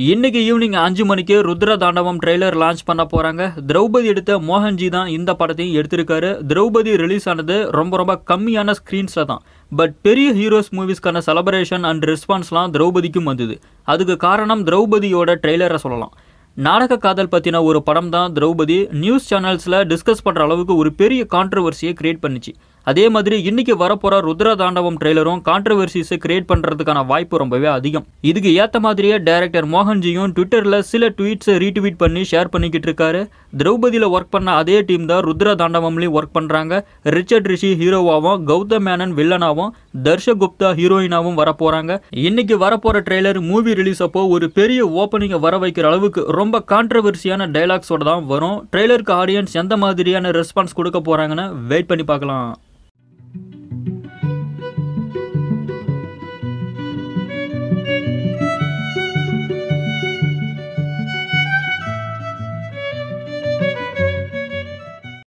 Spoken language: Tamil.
இன்னைக்கு ஈவினிங் அஞ்சு மணிக்கு ருத்ர தாண்டவம் ட்ரெய்லர் லான்ச் பண்ண போறாங்க திரௌபதி எடுத்த மோகன்ஜி தான் இந்த படத்தையும் எடுத்திருக்காரு திரௌபதி ரிலீஸ் ஆனது ரொம்ப ரொம்ப கம்மியான ஸ்க்ரீன்ஸில் தான் பட் பெரிய ஹீரோஸ் மூவிஸ்க்கான செலப்ரேஷன் அண்ட் ரெஸ்பான்ஸ்லாம் திரௌபதிக்கும் வந்தது அதுக்கு காரணம் திரௌபதியோட ட்ரெய்லரை சொல்லலாம் நாடக காதல் பற்றின ஒரு படம் தான் திரௌபதி நியூஸ் சேனல்ஸில் டிஸ்கஸ் பண்ணுற அளவுக்கு ஒரு பெரிய கான்ட்ரவர்சியை கிரியேட் பண்ணிச்சு அதே மாதிரி இன்னைக்கு வரப்போகிற ருத்ர தாண்டவம் ட்ரெய்லரும் கான்ட்ரவர்சிஸை கிரியேட் பண்ணுறதுக்கான வாய்ப்பு ரொம்பவே அதிகம் இதுக்கு ஏற்ற மாதிரியே டைரக்டர் மோகன்ஜியும் ட்விட்டரில் சில ட்வீட்ஸை ரீட்வீட் பண்ணி ஷேர் பண்ணிக்கிட்டு இருக்காரு திரௌபதியில் ஒர்க் பண்ண அதே டீம் தான் ருத்ர தாண்டவம்லையும் ஒர்க் பண்ணுறாங்க ரிச்சர்ட் ரிஷி ஹீரோவாகவும் கௌதம் மேனன் வில்லனாகவும் தர்ஷக் குப்தா ஹீரோயினாவும் வர போகிறாங்க இன்னைக்கு வரப்போகிற ட்ரெய்லர் மூவி ரிலீஸ் அப்போ ஒரு பெரிய ஓப்பனிங்கை வர வைக்கிற அளவுக்கு ரொம்ப கான்ட்ரவர்சியான டைலாக்ஸோட தான் வரும் ட்ரெய்லருக்கு ஆடியன்ஸ் எந்த மாதிரியான ரெஸ்பான்ஸ் கொடுக்க போகிறாங்கன்னு வெயிட் பண்ணி பார்க்கலாம்